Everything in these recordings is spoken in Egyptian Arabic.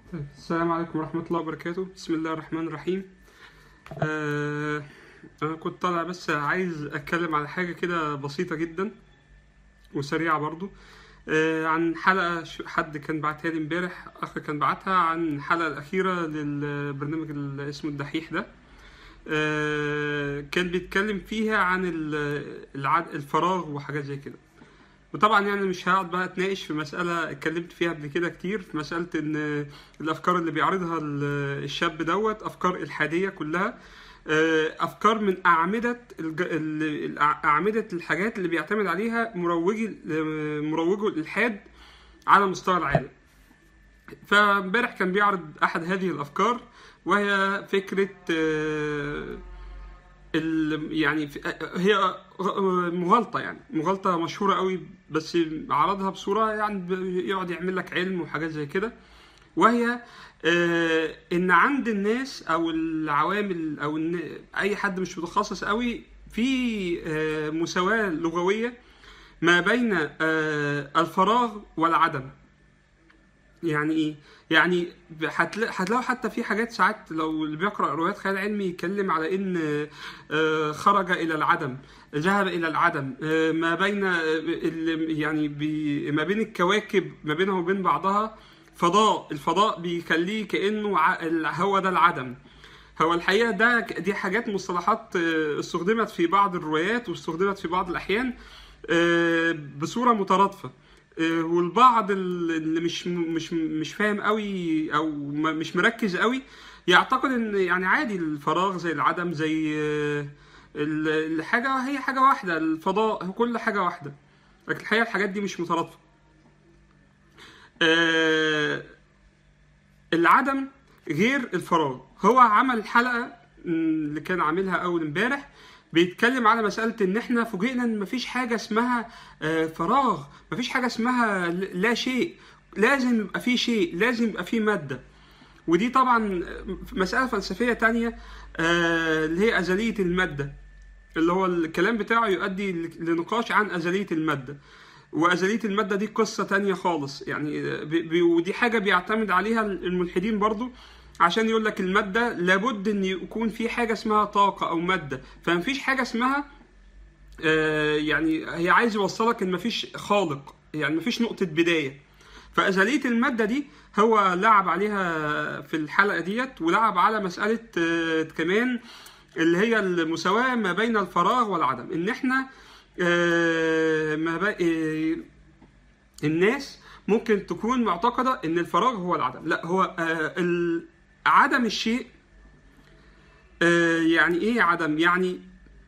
طيب السلام عليكم ورحمة الله وبركاته بسم الله الرحمن الرحيم آه أنا كنت طالع بس عايز أتكلم على حاجة كده بسيطة جدا وسريعة برضو آه عن حلقة ش- حد كان بعتها لي امبارح أخ كان بعتها عن الحلقة الأخيرة للبرنامج اللي اسمه الدحيح ده آه كان بيتكلم فيها عن ال- العد- الفراغ وحاجات زي كده وطبعا يعني مش هقعد بقى اتناقش في مسألة اتكلمت فيها قبل كده كتير في مسألة ان الافكار اللي بيعرضها ال- الشاب دوت افكار الحادية كلها آه، افكار من اعمدة الج... ال- الأع- اعمدة الحاجات اللي بيعتمد عليها مروجي مروجو الالحاد على مستوى العالم فامبارح كان بيعرض احد هذه الافكار وهي فكرة آه، ال- يعني في- هي مغالطة يعني مغالطة مشهورة قوي بس عرضها بصورة يعني ب- يقعد يعمل لك علم وحاجات زي كده وهي آه، ان عند الناس او العوامل او إن اي حد مش متخصص قوي في آه، مساواة لغوية ما بين آه، الفراغ والعدم يعني ايه؟ يعني هتلا- هتلاقوا حتى في حاجات ساعات لو اللي بيقرا روايات خيال علمي يتكلم على ان آه، خرج الى العدم ذهب الى العدم آه، ما بين آه، ال- يعني بي- ما بين الكواكب ما بينها وبين بعضها فضاء الفضاء بيخليه كانه ع- ال- هو ده العدم هو الحقيقه ده دي حاجات مصطلحات آه، استخدمت في بعض الروايات واستخدمت في بعض الاحيان آه، بصوره مترادفه آه، والبعض اللي مش مش مش فاهم قوي او م- مش مركز قوي يعتقد ان يعني عادي الفراغ زي العدم زي آه، ال- الحاجه هي حاجه واحده الفضاء هو كل حاجه واحده لكن الحقيقه الحاجات دي مش مترادفه آه، العدم غير الفراغ هو عمل حلقه م، اللي كان عاملها اول امبارح بيتكلم على مساله ان احنا فوجئنا ان مفيش حاجه اسمها آه، فراغ مفيش حاجه اسمها ل- لا شيء لازم يبقى في شيء لازم يبقى في ماده ودي طبعا مساله فلسفيه تانية آه، اللي هي ازليه الماده اللي هو الكلام بتاعه يؤدي لنقاش عن ازليه الماده وازليه الماده دي قصه تانية خالص يعني بي بي ودي حاجه بيعتمد عليها الملحدين برضو عشان يقول لك الماده لابد ان يكون في حاجه اسمها طاقه او ماده فمفيش حاجه اسمها آه، يعني هي عايز يوصلك ان مفيش خالق يعني مفيش نقطه بدايه فازليه الماده دي هو لعب عليها في الحلقه ديت ولعب على مساله آه، كمان اللي هي المساواه ما بين الفراغ والعدم ان احنا آه، ما بقى الناس ممكن تكون معتقده ان الفراغ هو العدم لا هو آه، ال- عدم الشيء آه، يعني ايه عدم يعني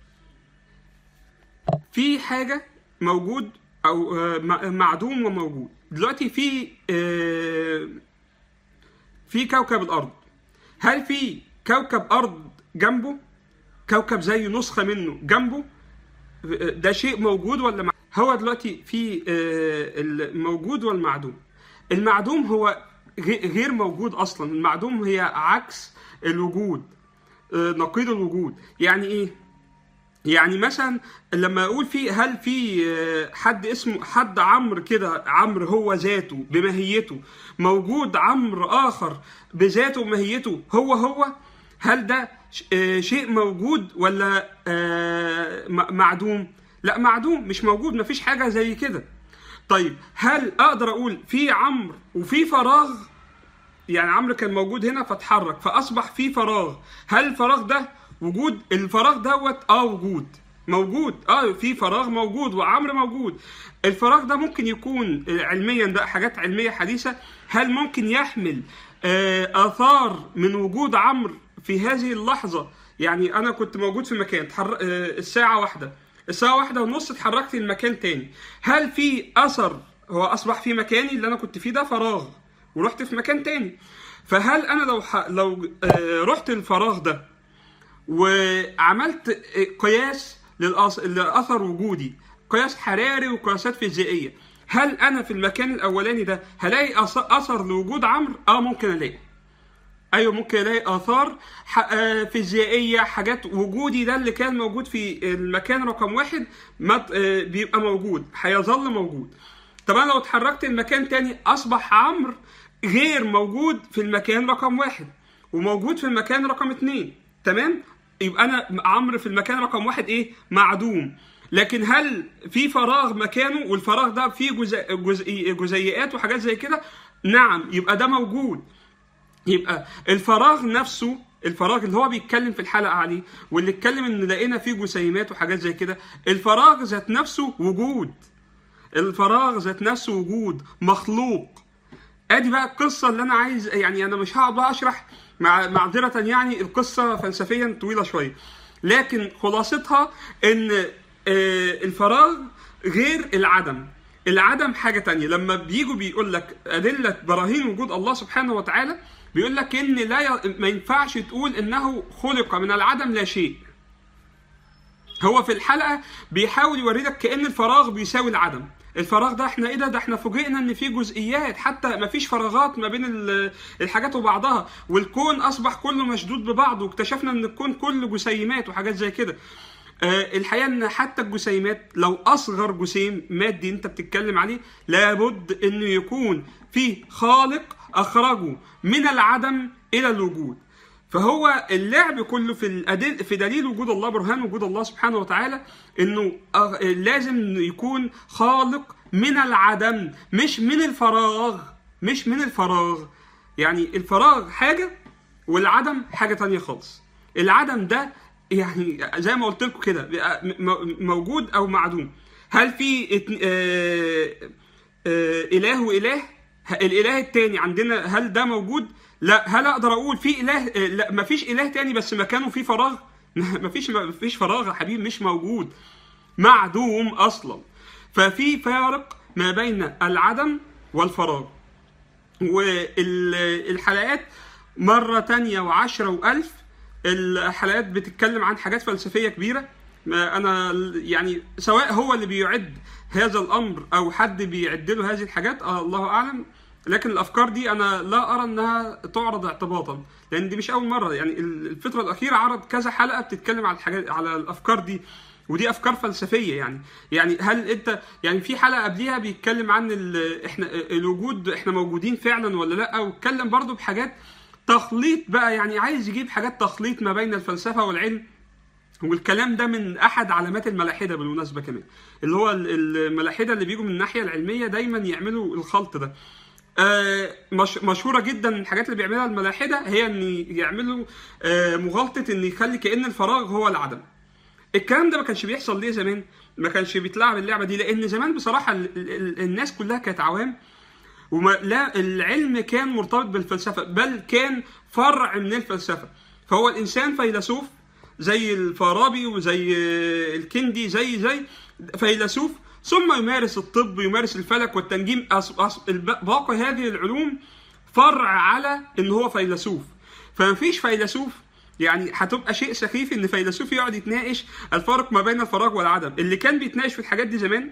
في حاجه موجود او آه، م- معدوم وموجود دلوقتي في آه، في كوكب الارض هل في كوكب ارض جنبه كوكب زي نسخه منه جنبه ده شيء موجود ولا مع... هو دلوقتي في آه، الموجود والمعدوم المعدوم هو غي- غير موجود اصلا المعدوم هي عكس الوجود آه، نقيض الوجود يعني ايه يعني مثلا لما اقول في هل في آه، حد اسمه حد عمرو كده عمرو هو ذاته بماهيته موجود عمرو اخر بذاته وماهيته هو هو هل ده ش- آه، شيء موجود ولا آه، م- معدوم لا معدوم مش موجود مفيش حاجه زي كده طيب هل اقدر اقول في عمرو وفي فراغ يعني عمرو كان موجود هنا فاتحرك فاصبح في فراغ هل الفراغ ده وجود الفراغ دوت اه وجود موجود اه في فراغ موجود وعمرو موجود الفراغ ده ممكن يكون آه، علميا ده حاجات علميه حديثه هل ممكن يحمل آه، اثار من وجود عمرو في هذه اللحظه يعني انا كنت موجود في مكان تحر... آه، الساعه واحدة الساعه واحدة ونص اتحركت لمكان تاني هل في اثر هو اصبح في مكاني اللي انا كنت فيه ده فراغ ورحت في مكان تاني فهل انا لو ح... لو آه، رحت الفراغ ده وعملت قياس للأص... لاثر وجودي قياس حراري وقياسات فيزيائيه هل انا في المكان الاولاني ده هلاقي أث- اثر لوجود عمرو اه ممكن الاقي ايوه ممكن الاقي اثار ح- آه، فيزيائيه حاجات وجودي ده اللي كان موجود في المكان رقم واحد ما ت- آه، بيبقى موجود هيظل موجود طب انا لو اتحركت لمكان تاني اصبح عمرو غير موجود في المكان رقم واحد وموجود في المكان رقم اتنين تمام يبقى انا عمرو في المكان رقم واحد ايه معدوم لكن هل في فراغ مكانه والفراغ ده فيه جزء جزء جزيئات وحاجات زي كده نعم يبقى ده موجود يبقى الفراغ نفسه الفراغ اللي هو بيتكلم في الحلقه عليه واللي اتكلم ان لقينا فيه جسيمات وحاجات زي كده الفراغ ذات نفسه وجود الفراغ ذات نفسه وجود مخلوق ادي بقى القصه اللي انا عايز يعني انا مش هقعد بقى اشرح مع معذره يعني القصه فلسفيا طويله شويه لكن خلاصتها ان آه، الفراغ غير العدم العدم حاجه تانية لما بيجوا بيقول لك ادله براهين وجود الله سبحانه وتعالى بيقول لك ان لا ي... ما ينفعش تقول انه خلق من العدم لا شيء هو في الحلقه بيحاول يوريلك كان الفراغ بيساوي العدم الفراغ ده احنا ايه ده ده احنا فوجئنا ان في جزئيات حتى ما فيش فراغات ما بين ال- الحاجات وبعضها والكون اصبح كله مشدود ببعضه واكتشفنا ان الكون كله جسيمات وحاجات زي كده آه، الحقيقه ان حتى الجسيمات لو اصغر جسيم مادي انت بتتكلم عليه لابد انه يكون في خالق اخرجه من العدم الى الوجود فهو اللعب كله في الأدل في دليل وجود الله برهان وجود الله سبحانه وتعالى انه أغ- لازم يكون خالق من العدم مش من الفراغ مش من الفراغ يعني الفراغ حاجه والعدم حاجه تانية خالص العدم ده يعني زي ما قلت لكم كده بيبقى م- م- موجود او معدوم هل في اتن- آه، آه، اله واله ه- الاله التاني عندنا هل ده موجود لا هل اقدر اقول في اله آه، لا مفيش اله تاني بس مكانه في فراغ مفيش مفيش فراغ يا حبيبي مش موجود معدوم اصلا ففي فارق ما بين العدم والفراغ والحلقات مرة تانية وعشرة وألف الحلقات بتتكلم عن حاجات فلسفية كبيرة ما أنا يعني سواء هو اللي بيعد هذا الأمر أو حد بيعد له هذه الحاجات آه الله أعلم لكن الأفكار دي أنا لا أرى أنها تعرض اعتباطا لأن دي مش أول مرة يعني الفترة الأخيرة عرض كذا حلقة بتتكلم على الحاجات على الأفكار دي ودي افكار فلسفيه يعني يعني هل انت يعني في حلقه قبليها بيتكلم عن ال- احنا الوجود احنا موجودين فعلا ولا لا واتكلم برضو بحاجات تخليط بقى يعني عايز يجيب حاجات تخليط ما بين الفلسفه والعلم والكلام ده من احد علامات الملاحده بالمناسبه كمان اللي هو ال- الملاحده اللي بيجوا من الناحيه العلميه دايما يعملوا الخلط ده آه، مش مشهوره جدا الحاجات اللي بيعملها الملاحده هي ان يعملوا آه، مغالطه ان يخلي كان الفراغ هو العدم الكلام ده ما كانش بيحصل ليه زمان ما كانش بيتلعب اللعبه دي لان زمان بصراحه ال- ال- الناس كلها كانت عوام وما لا العلم كان مرتبط بالفلسفه بل كان فرع من الفلسفه فهو الانسان فيلسوف زي الفارابي وزي الكندي زي زي فيلسوف ثم يمارس الطب يمارس الفلك والتنجيم أص- أص- الب- باقي هذه العلوم فرع على ان هو فيلسوف فمفيش فيلسوف يعني هتبقى شيء سخيف ان فيلسوف يقعد يتناقش الفرق ما بين الفراغ والعدم اللي كان بيتناقش في الحاجات دي زمان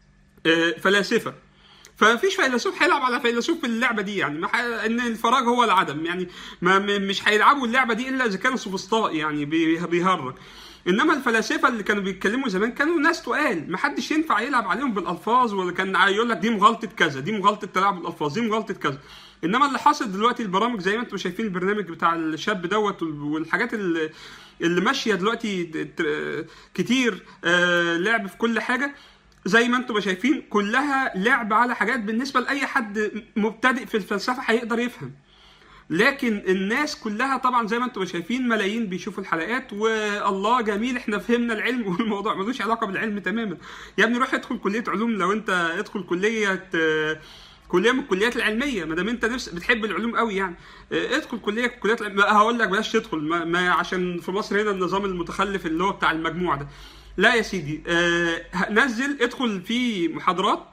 آه، فلاسفه فمفيش فيلسوف هيلعب على فيلسوف في اللعبه دي يعني ما ح... ان الفراغ هو العدم يعني ما م- مش هيلعبوا اللعبه دي الا اذا كانوا سوفسطائي يعني بي- بيهرج انما الفلاسفه اللي كانوا بيتكلموا زمان كانوا ناس تقال ما حدش ينفع يلعب عليهم بالالفاظ ولا كان يقول لك دي مغالطه كذا دي مغالطه تلاعب بالالفاظ دي مغالطه كذا انما اللي حاصل دلوقتي البرامج زي ما انتم شايفين البرنامج بتاع الشاب دوت وال- والحاجات اللي اللي ماشيه دلوقتي ت- كتير آه، لعب في كل حاجه زي ما انتم شايفين كلها لعب على حاجات بالنسبه لاي حد مبتدئ في الفلسفه هيقدر يفهم لكن الناس كلها طبعا زي ما انتم شايفين ملايين بيشوفوا الحلقات والله جميل احنا فهمنا العلم والموضوع ملوش علاقه بالعلم تماما يا ابني روح ادخل كليه علوم لو انت ادخل كليه آه، كليه من الكليات العلميه ما دام انت نفس بتحب العلوم قوي يعني آه، ادخل كليه كليات العلم هقول لك بلاش تدخل ما, ما عشان في مصر هنا النظام المتخلف اللي هو بتاع المجموع ده لا يا سيدي آه، نزل ادخل في محاضرات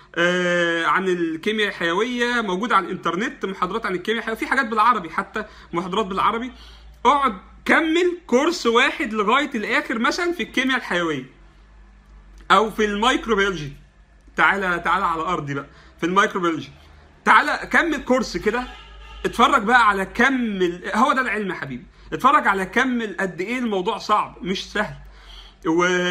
آه، عن الكيمياء الحيويه موجوده على الانترنت محاضرات عن الكيمياء الحيويه في حاجات بالعربي حتى محاضرات بالعربي اقعد كمل كورس واحد لغايه الاخر مثلا في الكيمياء الحيويه او في الميكروبيولوجي تعالى تعالى على ارضي بقى في الميكروبيولوجي تعالى كمل كورس كده اتفرج بقى على كم ال- هو ده العلم يا حبيبي اتفرج على كم ال- قد ايه الموضوع صعب مش سهل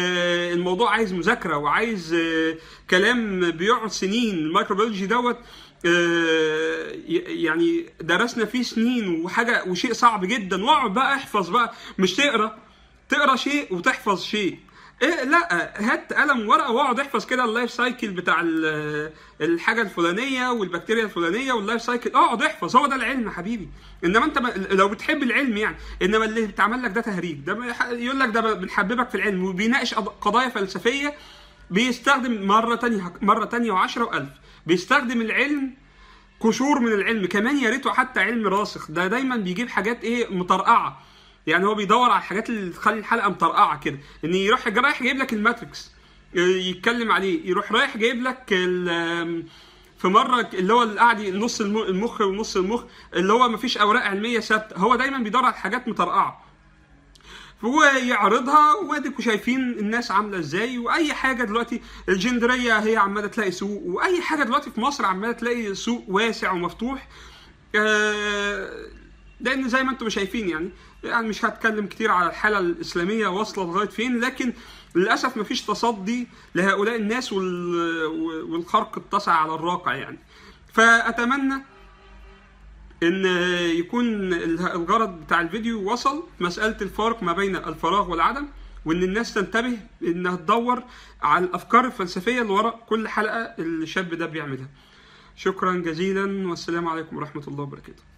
والموضوع عايز مذاكره وعايز آه، كلام بيقعد سنين الميكروبيولوجي دوت آه، ي- يعني درسنا فيه سنين وحاجه وشيء صعب جدا واقعد بقى احفظ بقى مش تقرا تقرا شيء وتحفظ شيء إيه لا هات قلم ورقه واقعد احفظ كده اللايف سايكل بتاع ال- الحاجه الفلانيه والبكتيريا الفلانيه واللايف سايكل اقعد احفظ هو ده العلم يا حبيبي انما انت ما- لو بتحب العلم يعني انما اللي بيتعمل لك ده تهريج ده بيح- يقول لك ده بنحببك في العلم وبيناقش قض- قضايا فلسفيه بيستخدم مره تانية مره تانية وعشرة والف بيستخدم العلم قشور من العلم كمان يا ريته حتى علم راسخ ده دايما بيجيب حاجات ايه مطرقعه يعني هو بيدور على الحاجات اللي تخلي الحلقه مطرقعه كده ان يروح رايح جايب لك الماتريكس يتكلم عليه يروح رايح جايب لك ال- في مره اللي هو اللي قاعد نص الم- المخ ونص المخ اللي هو مفيش اوراق علميه ثابته هو دايما بيدور على حاجات مطرقعه فهو يعرضها واديكوا شايفين الناس عامله ازاي واي حاجه دلوقتي الجندريه هي عماله تلاقي سوق واي حاجه دلوقتي في مصر عماله تلاقي سوق واسع ومفتوح آه، لان زي ما انتم شايفين يعني يعني مش هتكلم كتير على الحاله الاسلاميه واصله لغايه فين لكن للاسف مفيش تصدي لهؤلاء الناس وال- والخرق اتسع على الراقع يعني فاتمنى ان يكون الغرض بتاع الفيديو وصل مساله الفارق ما بين الفراغ والعدم وان الناس تنتبه انها تدور على الافكار الفلسفيه اللي وراء كل حلقه الشاب ده بيعملها شكرا جزيلا والسلام عليكم ورحمه الله وبركاته